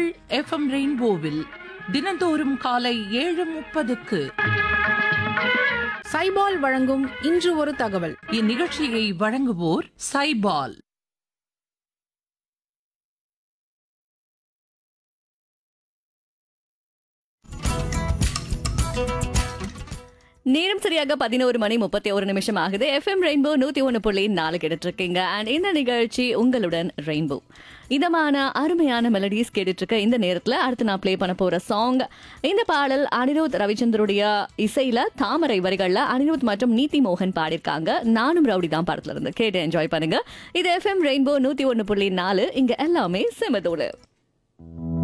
FM ரெயின்போவில் தினந்தோறும் காலை ஏழு முப்பதுக்கு சைபால் வழங்கும் இன்று ஒரு தகவல் இந்நிகழ்ச்சியை வழங்குவோர் சைபால் நேரம் சரியாக பதினோரு மணி முப்பத்தி ஒரு நிமிஷம் ஆகுது எஃப்எம் ரெயின்போ நூத்தி ஒன்று புள்ளி நாலு கேட்டுட்டு இருக்கீங்க அண்ட் இந்த நிகழ்ச்சி உங்களுடன் ரெயின்போ இதமான அருமையான மெலடிஸ் கேட்டுட்டு இருக்க இந்த நேரத்துல அடுத்து நான் ப்ளே பண்ண போற சாங் இந்த பாடல் அனிருத் ரவிச்சந்தருடைய இசையில தாமரை வரிகள்ல அனிருத் மற்றும் நீதி மோகன் பாடியிருக்காங்க நானும் ரவுடி தான் படத்துல இருந்து கேட்டு என்ஜாய் பண்ணுங்க இது எஃப்எம் ரெயின்போ நூத்தி ஒன்று புள்ளி நாலு இங்க எல்லாமே செமதோடு